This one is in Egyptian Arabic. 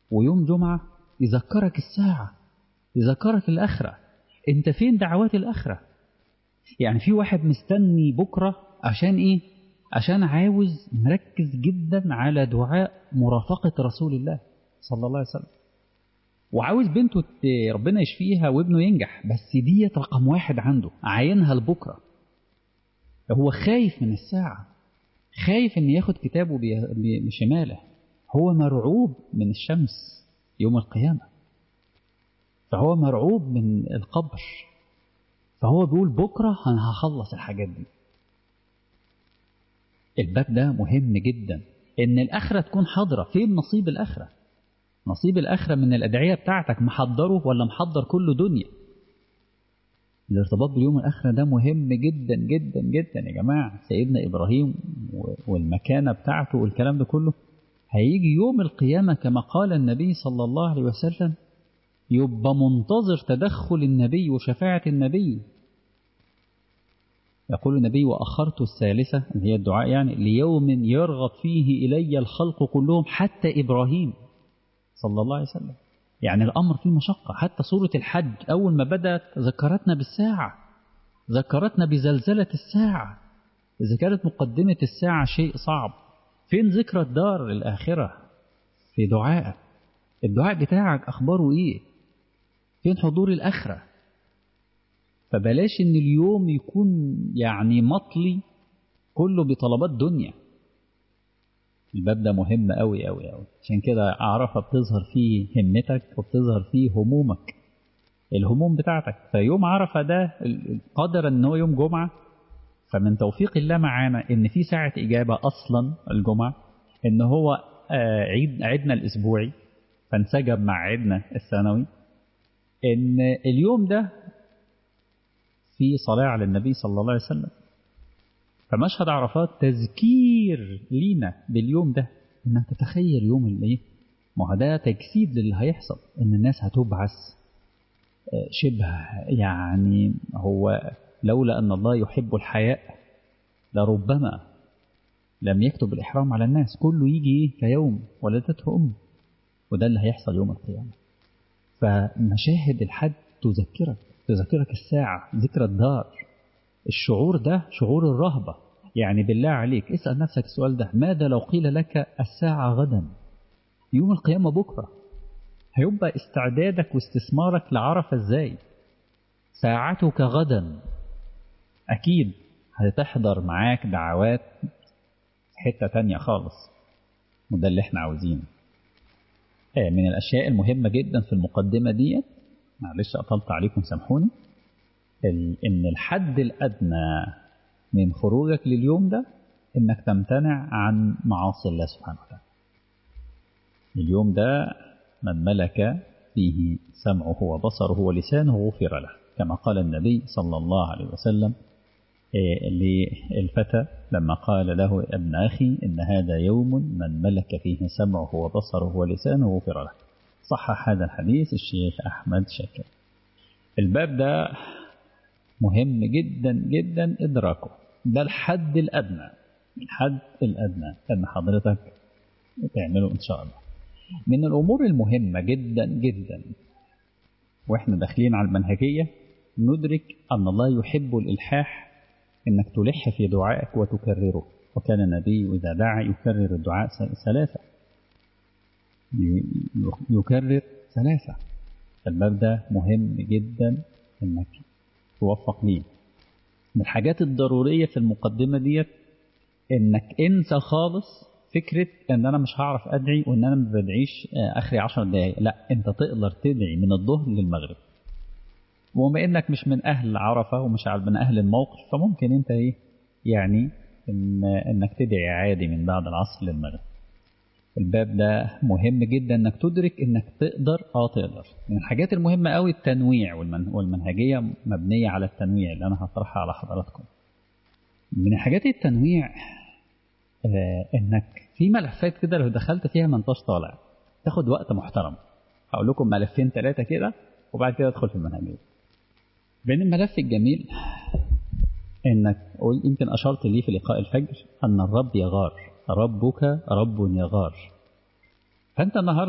ويوم جمعة يذكرك الساعة يذكرك الآخرة أنت فين دعوات الآخرة يعني في واحد مستني بكرة عشان إيه عشان عاوز مركز جدا على دعاء مرافقة رسول الله صلى الله عليه وسلم وعاوز بنته ربنا يشفيها وابنه ينجح بس ديت رقم واحد عنده عاينها لبكرة هو خايف من الساعة خايف ان ياخد كتابه بشماله هو مرعوب من الشمس يوم القيامة فهو مرعوب من القبر فهو بيقول بكرة أنا هخلص الحاجات دي الباب ده مهم جدا إن الآخرة تكون حاضرة فين نصيب الآخرة نصيب الآخرة من الأدعية بتاعتك محضره ولا محضر كله دنيا الارتباط باليوم الآخرة ده مهم جدا جدا جدا يا جماعة سيدنا إبراهيم والمكانة بتاعته والكلام ده كله هيجي يوم القيامة كما قال النبي صلى الله عليه وسلم يبقى منتظر تدخل النبي وشفاعة النبي يقول النبي وأخرت الثالثة اللي هي الدعاء يعني ليوم يرغب فيه إلي الخلق كلهم حتى إبراهيم صلى الله عليه وسلم يعني الأمر فيه مشقة حتى سورة الحج أول ما بدأت ذكرتنا بالساعة ذكرتنا بزلزلة الساعة إذا كانت مقدمة الساعة شيء صعب فين ذكرى الدار الآخرة في دعائك الدعاء بتاعك أخباره إيه فين حضور الآخرة فبلاش إن اليوم يكون يعني مطلي كله بطلبات دنيا الباب ده مهم قوي قوي قوي عشان كده عرفة بتظهر فيه همتك وبتظهر فيه همومك الهموم بتاعتك فيوم عرفة ده قدر ان هو يوم جمعة فمن توفيق الله معانا ان في ساعة اجابة اصلا الجمعة ان هو عيد عيدنا الاسبوعي فانسجم مع عيدنا السنوي ان اليوم ده في صلاة على النبي صلى الله عليه وسلم فمشهد عرفات تذكير لينا باليوم ده انك تتخيل يوم الايه ما هو ده تجسيد للي هيحصل ان الناس هتبعث شبه يعني هو لولا ان الله يحب الحياء لربما لم يكتب الاحرام على الناس كله يجي كيوم ولدته ام وده اللي هيحصل يوم القيامه فمشاهد الحج تذكرك تذكرك الساعه ذكرى الدار الشعور ده شعور الرهبة يعني بالله عليك اسأل نفسك السؤال ده ماذا لو قيل لك الساعة غدا يوم القيامة بكرة هيبقى استعدادك واستثمارك لعرفة ازاي ساعتك غدا أكيد هتحضر معاك دعوات حتة تانية خالص وده اللي احنا عاوزينه من الأشياء المهمة جدا في المقدمة ديت معلش أطلت عليكم سامحوني ان الحد الادنى من خروجك لليوم ده انك تمتنع عن معاصي الله سبحانه وتعالى اليوم ده من ملك فيه سمعه وبصره ولسانه غفر له كما قال النبي صلى الله عليه وسلم للفتى لما قال له ابن أخي إن هذا يوم من ملك فيه سمعه وبصره ولسانه غفر له صحح هذا الحديث الشيخ أحمد شاكر الباب ده مهم جدا جدا إدراكه ده الحد الأدنى الحد الأدنى أن حضرتك تعمله إن شاء الله من الأمور المهمة جدا جدا وإحنا داخلين على المنهجية ندرك أن الله يحب الإلحاح إنك تلح في دعائك وتكرره وكان النبي إذا دعا يكرر الدعاء ثلاثة يكرر ثلاثة الباب ده مهم جدا إنك توفق ليه من الحاجات الضرورية في المقدمة ديت انك انسى خالص فكرة ان انا مش هعرف ادعي وان انا ما بدعيش اخري عشر دقايق لا انت تقدر تدعي من الظهر للمغرب وبما انك مش من اهل عرفة ومش من اهل الموقف فممكن انت ايه يعني إن انك تدعي عادي من بعد العصر للمغرب الباب ده مهم جدا انك تدرك انك تقدر اه تقدر من الحاجات المهمة قوي التنويع والمن والمنهجية مبنية على التنويع اللي انا هطرحها على حضراتكم من الحاجات التنويع آه انك في ملفات كده لو دخلت فيها ما انتش طالع تاخد وقت محترم هقول لكم ملفين ثلاثة كده وبعد كده ادخل في المنهجية بين الملف الجميل انك يمكن اشرت ليه في لقاء الفجر ان الرب يغار ربك رب يغار فأنت النهاردة